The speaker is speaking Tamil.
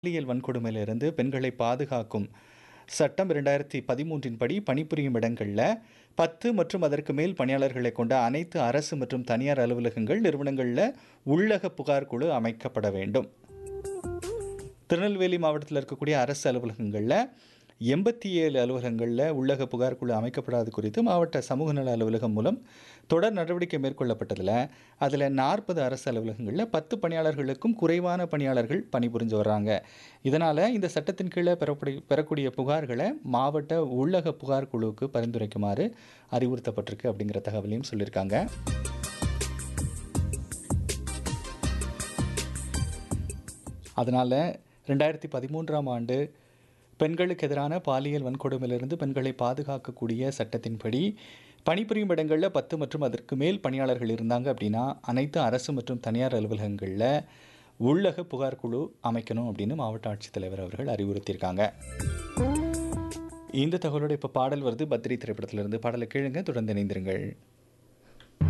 பாலியல் வன்கொடுமையிலிருந்து பெண்களை பாதுகாக்கும் சட்டம் இரண்டாயிரத்தி பதிமூன்றின் படி பணிபுரியும் இடங்களில் பத்து மற்றும் அதற்கு மேல் பணியாளர்களை கொண்ட அனைத்து அரசு மற்றும் தனியார் அலுவலகங்கள் நிறுவனங்களில் உள்ளக புகார் குழு அமைக்கப்பட வேண்டும் திருநெல்வேலி மாவட்டத்தில் இருக்கக்கூடிய அரசு அலுவலகங்களில் எண்பத்தி ஏழு அலுவலகங்களில் உள்ளக புகார் குழு அமைக்கப்படாது குறித்து மாவட்ட சமூக நல அலுவலகம் மூலம் தொடர் நடவடிக்கை மேற்கொள்ளப்பட்டதில் அதில் நாற்பது அரசு அலுவலகங்களில் பத்து பணியாளர்களுக்கும் குறைவான பணியாளர்கள் பணிபுரிஞ்சு வர்றாங்க இதனால் இந்த சட்டத்தின் கீழே பெறப்படி பெறக்கூடிய புகார்களை மாவட்ட உள்ளக புகார் குழுவுக்கு பரிந்துரைக்குமாறு அறிவுறுத்தப்பட்டிருக்கு அப்படிங்கிற தகவலையும் சொல்லியிருக்காங்க அதனால் ரெண்டாயிரத்தி பதிமூன்றாம் ஆண்டு பெண்களுக்கு எதிரான பாலியல் வன்கொடுமையிலிருந்து பெண்களை பாதுகாக்கக்கூடிய சட்டத்தின்படி பணிபுரியும் இடங்களில் பத்து மற்றும் அதற்கு மேல் பணியாளர்கள் இருந்தாங்க அப்படின்னா அனைத்து அரசு மற்றும் தனியார் அலுவலகங்களில் உள்ளக புகார் குழு அமைக்கணும் அப்படின்னு மாவட்ட ஆட்சித்தலைவர் அவர்கள் அறிவுறுத்தியிருக்காங்க இந்த தகவலோட இப்போ பாடல் வருது பத்ரி திரைப்படத்திலிருந்து பாடலை கேளுங்க தொடர்ந்து இணைந்திருங்கள்